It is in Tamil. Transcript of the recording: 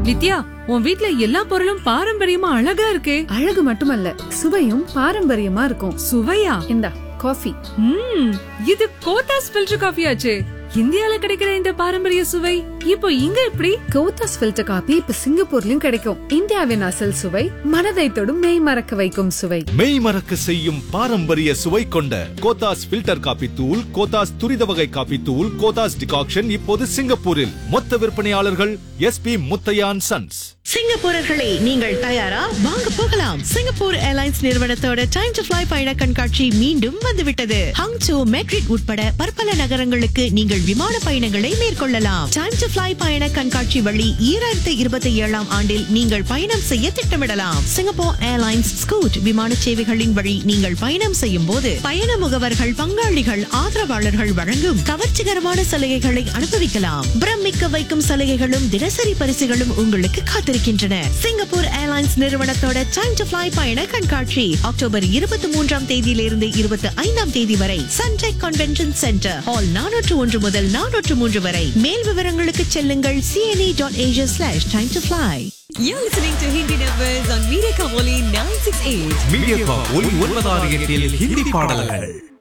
நித்யா உன் வீட்ல எல்லா பொருளும் பாரம்பரியமா அழகா இருக்கே அழகு மட்டுமல்ல சுவையும் பாரம்பரியமா இருக்கும் சுவையா இந்தா காஃபி ம் இது கோத்தாஸ் ஃபில்டர் காஃபி ஆச்சே இந்தியால கிடைக்கிற இந்த பாரம்பரிய சுவை இப்போ இங்க எப்படி கோத்தாஸ் ஃபில்டர் காபி இப்ப சிங்கப்பூர்லயும் கிடைக்கும் இந்தியாவின் அசல் சுவை மனதை தொடும் மெய் மறக்க வைக்கும் சுவை மெய் மறக்க செய்யும் பாரம்பரிய சுவை கொண்ட கோத்தாஸ் ஃபில்டர் காபி தூள் கோத்தாஸ் துரித வகை காபி தூள் கோத்தாஸ் டிகாக்ஷன் இப்போது சிங்கப்பூரில் மொத்த விற்பனையாளர்கள் எஸ்பி முத்தையான் சன்ஸ் சிங்கப்பூரர்களே நீங்கள் தயாரா வாங்க போகலாம் சிங்கப்பூர் ஏர்லைன்ஸ் நிறுவனத்தோட டைம் டு ஃபிளை பயண கண்காட்சி மீண்டும் வந்துவிட்டது ஹங்சோ மெட்ரிட் உட்பட பற்பல நகரங்களுக்கு நீங்கள் விமான பயணங்களை மேற்கொள்ளலாம் டைம் டு ஃபிளை பயண கண்காட்சி வழி ஈராயிரத்தி இருபத்தி ஏழாம் ஆண்டில் நீங்கள் பயணம் செய்ய திட்டமிடலாம் சிங்கப்பூர் ஏர்லைன்ஸ் ஸ்கூட் விமான சேவைகளின் வழி நீங்கள் பயணம் செய்யும் போது பயண முகவர்கள் பங்காளிகள் ஆதரவாளர்கள் வழங்கும் கவர்ச்சிகரமான சலுகைகளை அனுபவிக்கலாம் பிரமிக்க வைக்கும் சலுகைகளும் தினசரி பரிசுகளும் உங்களுக்கு காத்திருக்கின்றன சிங்கப்பூர் ஏர்லைன்ஸ் நிறுவனத்தோட டைம் டு ஃபிளை பயண கண்காட்சி அக்டோபர் இருபத்தி மூன்றாம் தேதியிலிருந்து இருபத்தி ஐந்தாம் தேதி வரை சன்டெக் கன்வென்ஷன் சென்டர் ஹால் நானூற்று ஒன்று முதல் நானூற்று மூன்று வரை மேல் விவரங்களுக்கு செல்லுங்கள் CNE dot Asia slash time to fly You're listening to Hindi Numbers on Media Kavoli 968. Media Oli ஒன்பதாறு எட்டில் ஹிந்தி பாடல்கள்